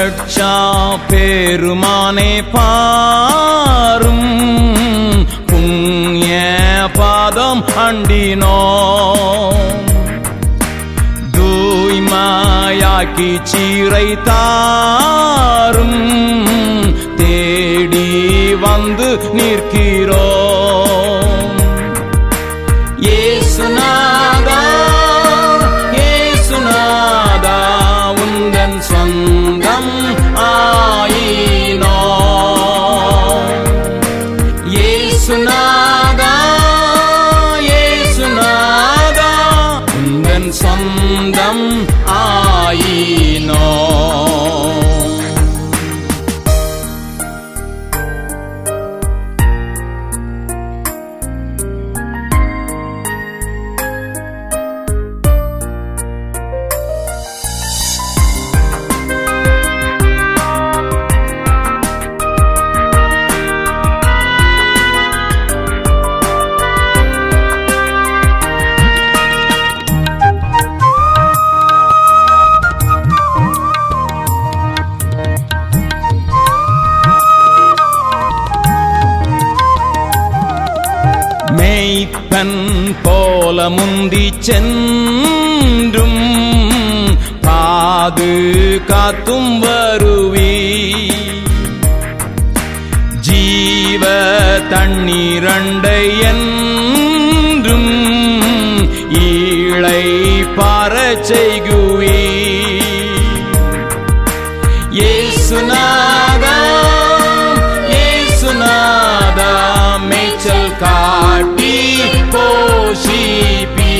ரட்சா பெருமானே பாரும் புண்ணிய பாதம் அண்டினோ தூய்மாயாக்கி சீரை தாரும் தேடி வந்து நிற்கிறோம் ஏசுநாதா ஏசுநாதா உந்தன் சொந்தம் ஆயினோ ஏசுநாதா ஏசுநாதா உந்தன் சொந்தம் ஆயினோ மெய்ப்பன் போல முந்தி சென்றும் பாது காத்தும் வருவி ஜீவ தண்ணீரண்டை என்றும் ஈழை பார செய்குவி ஏசுநாதா ஏசுநாதா மேய்ச்சல் காட்டி போஷிப்பி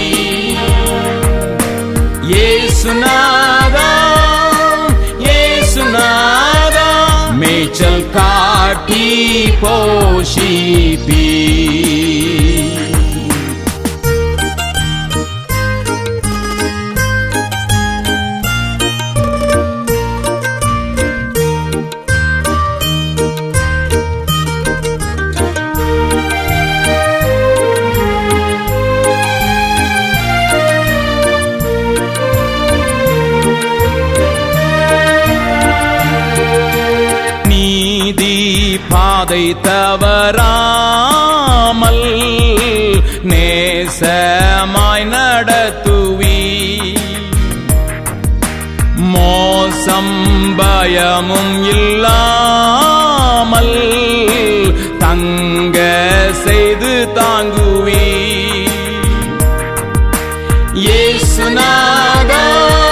ஏசுநாதா ஏசுநாதா மேய்ச்சல் காட்டி போஷிப்பி நீதி பாதை தவறாமல் நேசமாய் நடத்துவி மோசம் பயமும் இல்லாமல் தங்க செய்து தாங்குவி ஏசுநாதா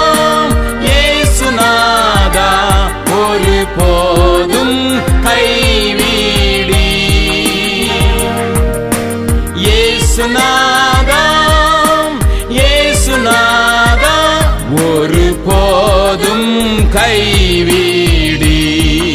ஏசுநாதா ஒரு போதும் கைவிடி ஏசுநாதா ஏசுநாதா ஒரு போதும் கைவிடி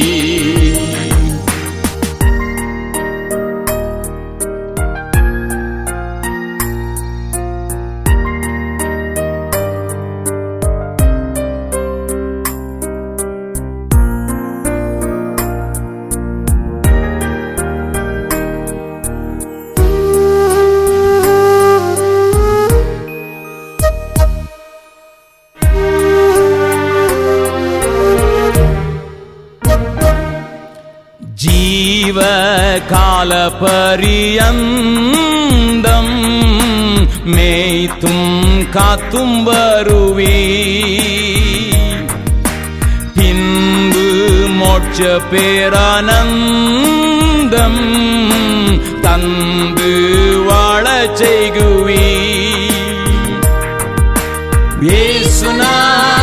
ஜீவ கால பரியந்தம் மேய்த்தும் காத்தும் வருவி பின்பு மோட்ச பேரானந்தம் தந்து வாழச் செய்குவி ஏசுநாதா